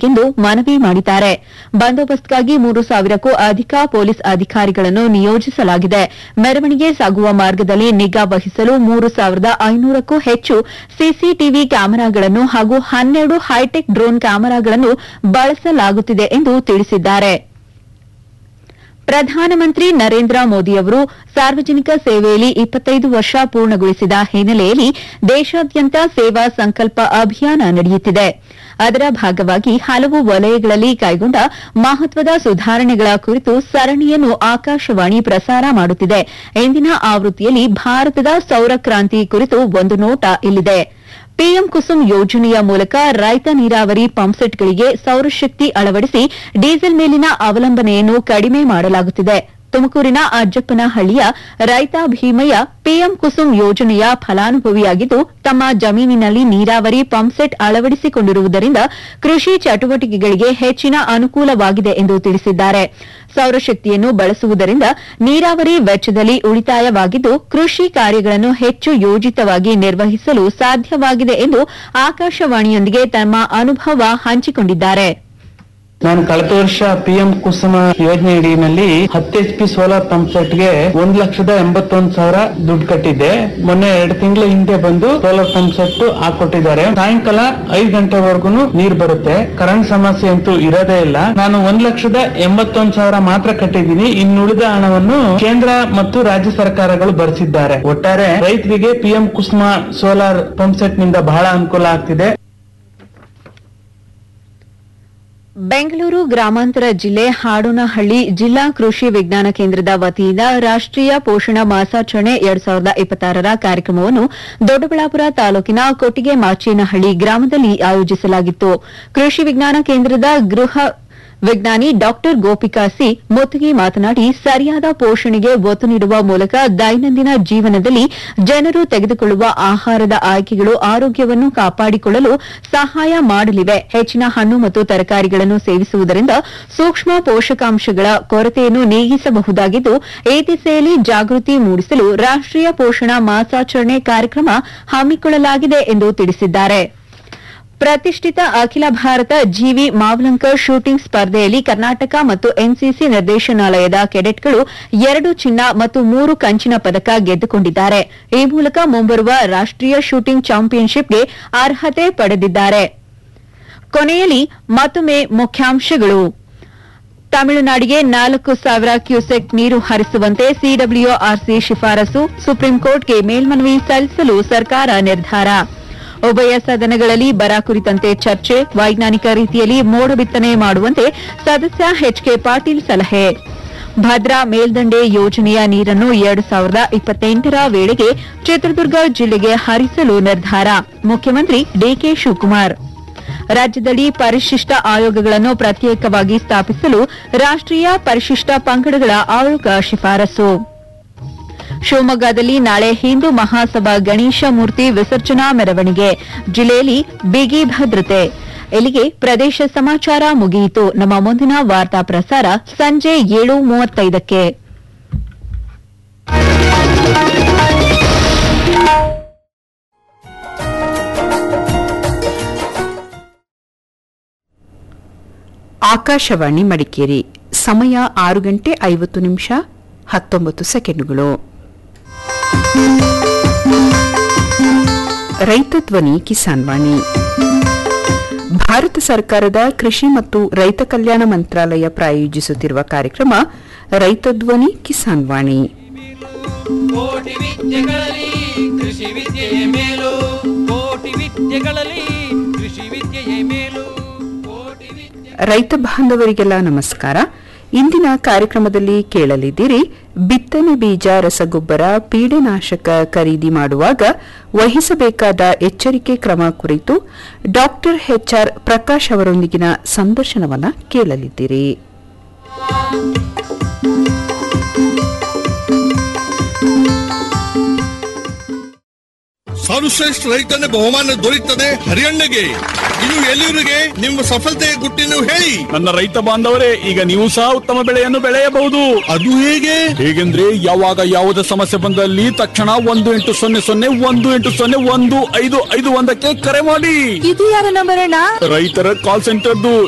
ಮಾಡಬೇಕೆಂದು ಮನವಿ ಮಾಡಿದ್ದಾರೆ ಬಂದೋಬಸ್ತ್ಗಾಗಿ ಮೂರು ಸಾವಿರಕ್ಕೂ ಅಧಿಕ ಪೊಲೀಸ್ ಅಧಿಕಾರಿಗಳನ್ನು ನಿಯೋಜಿಸಲಾಗಿದೆ ಮೆರವಣಿಗೆ ಸಾಗುವ ಮಾರ್ಗದಲ್ಲಿ ನಿಗಾ ವಹಿಸಲು ಮೂರು ಸಾವಿರದ ಐನೂರಕ್ಕೂ ಹೆಚ್ಚು ಸಿಸಿಟಿವಿ ಕ್ಯಾಮೆರಾಗಳನ್ನು ಹಾಗೂ ಹನ್ನೆರಡು ಹೈಟೆಕ್ ಡ್ರೋನ್ ಕ್ಯಾಮೆರಾಗಳನ್ನು ಬಳಸಲಾಗುತ್ತಿದೆ ಎಂದು ತಿಳಿಸಿದ್ದಾರೆ ಪ್ರಧಾನಮಂತ್ರಿ ನರೇಂದ್ರ ಮೋದಿಯವರು ಸಾರ್ವಜನಿಕ ಸೇವೆಯಲ್ಲಿ ಇಪ್ಪತ್ತೈದು ವರ್ಷ ಪೂರ್ಣಗೊಳಿಸಿದ ಹಿನ್ನೆಲೆಯಲ್ಲಿ ದೇಶಾದ್ಯಂತ ಸೇವಾ ಸಂಕಲ್ಪ ಅಭಿಯಾನ ನಡೆಯುತ್ತಿದೆ ಅದರ ಭಾಗವಾಗಿ ಹಲವು ವಲಯಗಳಲ್ಲಿ ಕೈಗೊಂಡ ಮಹತ್ವದ ಸುಧಾರಣೆಗಳ ಕುರಿತು ಸರಣಿಯನ್ನು ಆಕಾಶವಾಣಿ ಪ್ರಸಾರ ಮಾಡುತ್ತಿದೆ ಇಂದಿನ ಆವೃತ್ತಿಯಲ್ಲಿ ಭಾರತದ ಸೌರ ಕ್ರಾಂತಿ ಕುರಿತು ಒಂದು ನೋಟ ಇಲ್ಲಿದೆ ಪಿಎಂ ಕುಸುಮ್ ಯೋಜನೆಯ ಮೂಲಕ ರೈತ ನೀರಾವರಿ ಪಂಪ್ಸೆಟ್ಗಳಿಗೆ ಸೌರಶಕ್ತಿ ಅಳವಡಿಸಿ ಡೀಸೆಲ್ ಮೇಲಿನ ಅವಲಂಬನೆಯನ್ನು ಕಡಿಮೆ ಮಾಡಲಾಗುತ್ತಿದೆ ತುಮಕೂರಿನ ಅಜ್ಜಪ್ಪನಹಳ್ಳಿಯ ರೈತ ಭೀಮಯ್ಯ ಪಿಎಂ ಕುಸುಮ್ ಯೋಜನೆಯ ಫಲಾನುಭವಿಯಾಗಿದ್ದು ತಮ್ಮ ಜಮೀನಿನಲ್ಲಿ ನೀರಾವರಿ ಪಂಪ್ಸೆಟ್ ಅಳವಡಿಸಿಕೊಂಡಿರುವುದರಿಂದ ಕೃಷಿ ಚಟುವಟಿಕೆಗಳಿಗೆ ಹೆಚ್ಚಿನ ಅನುಕೂಲವಾಗಿದೆ ಎಂದು ತಿಳಿಸಿದ್ದಾರೆ ಸೌರಶಕ್ತಿಯನ್ನು ಬಳಸುವುದರಿಂದ ನೀರಾವರಿ ವೆಚ್ಚದಲ್ಲಿ ಉಳಿತಾಯವಾಗಿದ್ದು ಕೃಷಿ ಕಾರ್ಯಗಳನ್ನು ಹೆಚ್ಚು ಯೋಜಿತವಾಗಿ ನಿರ್ವಹಿಸಲು ಸಾಧ್ಯವಾಗಿದೆ ಎಂದು ಆಕಾಶವಾಣಿಯೊಂದಿಗೆ ತಮ್ಮ ಅನುಭವ ಹಂಚಿಕೊಂಡಿದ್ದಾರೆ ನಾನು ಕಳೆದ ವರ್ಷ ಪಿ ಎಂ ಕುಸುಮ ಯೋಜನೆ ಅಡಿನಲ್ಲಿ ಹತ್ತು H P solar pump set ಗೆ ಒಂದ್ ಲಕ್ಷದ ಎಂಬತ್ತೊಂದ್ ಸಾವಿರ ದುಡ್ಡು ಕಟ್ಟಿದ್ದೆ ಮೊನ್ನೆ ಎರಡು ತಿಂಗಳ ಹಿಂದೆ ಬಂದು ಸೋಲಾರ್ ಪಂಪ್ ಸೆಟ್ ಹಾಕೊಟ್ಟಿದ್ದಾರೆ ಸಾಯಂಕಾಲ ಐದ್ ಗಂಟೆವರೆಗೂ ನೀರ್ ಬರುತ್ತೆ ಕರೆಂಟ್ ಸಮಸ್ಯೆ ಅಂತೂ ಇರೋದೇ ಇಲ್ಲ ನಾನು ಒಂದ್ ಲಕ್ಷದ ಎಂಬತ್ತೊಂದ್ ಸಾವಿರ ಮಾತ್ರ ಕಟ್ಟಿದ್ದೀನಿ ಇನ್ನುಳಿದ ಹಣವನ್ನು ಕೇಂದ್ರ ಮತ್ತು ರಾಜ್ಯ ಸರ್ಕಾರಗಳು ಭರಿಸಿದ್ದಾರೆ ಒಟ್ಟಾರೆ ರೈತರಿಗೆ P M Kusum solar pump set ನಿಂದ ಬಹಳ ಅನುಕೂಲ ಆಗ್ತಿದೆ ಬೆಂಗಳೂರು ಗ್ರಾಮಾಂತರ ಜಿಲ್ಲೆ ಹಾಡೋನಹಳ್ಳಿ ಜಿಲ್ಲಾ ಕೃಷಿ ವಿಜ್ಞಾನ ಕೇಂದ್ರದ ವತಿಯಿಂದ ರಾಷ್ಟೀಯ ಪೋಷಣ ಮಾಸಾಚರಣೆ ಎರಡ್ ಸಾವಿರದ ಇಪ್ಪತ್ತಾರರ ಕಾರ್ಯಕ್ರಮವನ್ನು ದೊಡ್ಡಬಳ್ಳಾಪುರ ತಾಲೂಕಿನ ಕೊಟ್ಟಿಗೆ ಮಾಚೇನಹಳ್ಳಿ ಗ್ರಾಮದಲ್ಲಿ ಆಯೋಜಿಸಲಾಗಿತ್ತು ಕೃಷಿ ವಿಜ್ಞಾನ ಕೇಂದ್ರದ ಗೃಹ ವಿಜ್ಞಾನಿ ಡಾಕ್ಟರ್ ಗೋಪಿಕಾ ಸಿ ಮುತ್ತಿಗೆ ಮಾತನಾಡಿ ಸರಿಯಾದ ಪೋಷಣೆಗೆ ಒತ್ತು ನೀಡುವ ಮೂಲಕ ದೈನಂದಿನ ಜೀವನದಲ್ಲಿ ಜನರು ತೆಗೆದುಕೊಳ್ಳುವ ಆಹಾರದ ಆಯ್ಕೆಗಳು ಆರೋಗ್ಯವನ್ನು ಕಾಪಾಡಿಕೊಳ್ಳಲು ಸಹಾಯ ಮಾಡಲಿವೆ ಹೆಚ್ಚಿನ ಹಣ್ಣು ಮತ್ತು ತರಕಾರಿಗಳನ್ನು ಸೇವಿಸುವುದರಿಂದ ಸೂಕ್ಷ್ಮ ಪೋಷಕಾಂಶಗಳ ಕೊರತೆಯನ್ನು ನೀಗಿಸಬಹುದಾಗಿದ್ದು ಈ ದಿಸೆಯಲ್ಲಿ ಜಾಗೃತಿ ಮೂಡಿಸಲು ರಾಷ್ಟೀಯ ಪೋಷಣ ಮಾಸಾಚರಣೆ ಕಾರ್ಯಕ್ರಮ ಹಮ್ಮಿಕೊಳ್ಳಲಾಗಿದೆ ಎಂದು ತಿಳಿಸಿದ್ದಾರೆ ಪ್ರತಿಷ್ಠಿತ ಅಖಿಲ ಭಾರತ ಜಿವಿ ಮಾವಲಂಕರ್ ಶೂಟಿಂಗ್ ಸ್ಪರ್ಧೆಯಲ್ಲಿ ಕರ್ನಾಟಕ ಮತ್ತು ಎನ್ಸಿಸಿ ನಿರ್ದೇಶನಾಲಯದ ಕೆಡೆಟ್ಗಳು ಎರಡು ಚಿನ್ನ ಮತ್ತು ಮೂರು ಕಂಚಿನ ಪದಕ ಗೆದ್ದುಕೊಂಡಿದ್ದಾರೆ ಈ ಮೂಲಕ ಮುಂಬರುವ ರಾಷ್ಟೀಯ ಶೂಟಿಂಗ್ ಚಾಂಪಿಯನ್ಶಿಪ್ಗೆ ಅರ್ಹತೆ ಪಡೆದಿದ್ದಾರೆ ಕೊನೆಯಲ್ಲಿ ಮತ್ತೊಮ್ಮೆ ಮುಖ್ಯಾಂಶಗಳು ತಮಿಳುನಾಡಿಗೆ ನಾಲ್ಕು ಸಾವಿರ ಕ್ಯೂಸೆಕ್ ನೀರು ಹರಿಸುವಂತೆ ಸಿಡಬ್ಲ್ಯೂಆರ್ಸಿ ಶಿಫಾರಸು ಸುಪ್ರೀಂಕೋರ್ಟ್ಗೆ ಮೇಲ್ಮನವಿ ಸಲ್ಲಿಸಲು ಸರ್ಕಾರ ನಿರ್ಧಾರ ಉಭಯ ಸದನಗಳಲ್ಲಿ ಬರ ಕುರಿತಂತೆ ಚರ್ಚೆ ವೈಜ್ಞಾನಿಕ ರೀತಿಯಲ್ಲಿ ಮೋಡ ಬಿತ್ತನೆ ಮಾಡುವಂತೆ ಸದಸ್ಯ ಎಚ್ಕೆ ಪಾಟೀಲ್ ಸಲಹೆ ಭದ್ರಾ ಮೇಲ್ದಂಡೆ ಯೋಜನೆಯ ನೀರನ್ನು ಎರಡು ಸಾವಿರದ ಇಪ್ಪತ್ತೆಂಟರ ವೇಳೆಗೆ ಚಿತ್ರದುರ್ಗ ಜಿಲ್ಲೆಗೆ ಹರಿಸಲು ನಿರ್ಧಾರ ಮುಖ್ಯಮಂತ್ರಿ ಡಿಕೆ ಶಿವಕುಮಾರ್ ರಾಜ್ಯದಲ್ಲಿ ಪರಿಶಿಷ್ಟ ಆಯೋಗಗಳನ್ನು ಪ್ರತ್ಯೇಕವಾಗಿ ಸ್ಥಾಪಿಸಲು ರಾಷ್ಟೀಯ ಪರಿಶಿಷ್ಟ ಪಂಗಡಗಳ ಆಯೋಗ ಶಿಫಾರಸು ಶಿವಮೊಗ್ಗದಲ್ಲಿ ನಾಳೆ ಹಿಂದೂ ಮಹಾಸಭಾ ಗಣೇಶ ಮೂರ್ತಿ ವಿಸರ್ಜನಾ ಮೆರವಣಿಗೆ ಜಿಲ್ಲೆಯಲ್ಲಿ ಬಿಗಿ ಭದ್ರತೆ ಇಲ್ಲಿಗೆ ಪ್ರದೇಶ ಸಮಾಚಾರ ಮುಗಿಯಿತು ನಮ್ಮ ಮುಂದಿನ ವಾರ್ತಾ ಪ್ರಸಾರ ಸಂಜೆ ಏಳು ಮೂವತ್ತೈದಕ್ಕೆ ಆಕಾಶವಾಣಿ ಮಡಿಕೇರಿ ಸಮಯ ಆರು ಗಂಟೆ ಐವತ್ತು ನಿಮಿಷ ಹತ್ತೊಂಬತ್ತು ಸೆಕೆಂಡುಗಳು ರೈತ ಧ್ವನಿ ಕಿಸಾನ್ ವಾಣಿ ಭಾರತ ಸರ್ಕಾರದ ಕೃಷಿ ಮತ್ತು ರೈತ ಕಲ್ಯಾಣ ಮಂತ್ರಾಲಯ ಪ್ರಾಯೋಜಿಸುತ್ತಿರುವ ಕಾರ್ಯಕ್ರಮ ರೈತ ಧ್ವನಿ ಕಿಸಾನ್ ವಾಣಿ ಕೋಟಿ ವಿದ್ಯೆಗಳಲ್ಲಿ ಕೃಷಿ ವಿದ್ಯೆಯೇ ಮೇಲು ಕೋಟಿ ವಿದ್ಯೆಗಳಲ್ಲಿ ಕೃಷಿ ವಿದ್ಯೆಯೇ ಮೇಲು ಕೋಟಿ ವಿದ್ಯೆ ರೈತ ಬಾಂಧವರಿಗೆಲ್ಲ ನಮಸ್ಕಾರ ಇಂದಿನ ಕಾರ್ಯಕ್ರಮದಲ್ಲಿ ಕೇಳಲಿದ್ದೀರಿ ಬಿತ್ತನೆ ಬೀಜ ರಸಗೊಬ್ಬರ ಪೀಡೆನಾಶಕ ಖರೀದಿ ಮಾಡುವಾಗ ವಹಿಸಬೇಕಾದ ಎಚ್ಚರಿಕೆ ಕ್ರಮ ಕುರಿತು ಡಾಕ್ಟರ್ ಎಚ್ಆರ್ ಪ್ರಕಾಶ್ ಅವರೊಂದಿಗಿನ ಸಂದರ್ಶನವನ್ನ ಕೇಳಲಿದ್ದೀರಿ ಸರ್ವಶ್ರೇಷ್ಠ ರೈತನ ಬಹುಮಾನ ದೊರೆಯುತ್ತದೆ ಹರಿಯಣ್ಣಗೆ ಇದು ಎಲ್ಲಿವರಿಗೆ ನಿಮ್ಮ ಸಫಲತೆಯ ಗುಟ್ಟಿನ ಹೇಳಿ ನನ್ನ ರೈತ ಬಾಂಧವರೇ ಈಗ ನೀವು ಸಹ ಉತ್ತಮ ಬೆಳೆಯನ್ನು ಬೆಳೆಯಬಹುದು ಅದು ಹೇಗೆ ಹೇಗೆಂದ್ರೆ ಯಾವಾಗ ಯಾವುದೇ ಸಮಸ್ಯೆ ಬಂದಲ್ಲಿ ತಕ್ಷಣ ಒಂದು ಎಂಟು ಸೊನ್ನೆ ಸೊನ್ನೆ ಒಂದು ಎಂಟು ಸೊನ್ನೆ ಒಂದು ಐದು ಐದು ಒಂದಕ್ಕೆ ಕರೆ ಮಾಡಿ ಇದು ಯಾರ ನಂಬರ್ ಅಣ್ಣ ರೈತರ ಕಾಲ್ ಸೆಂಟರ್ದು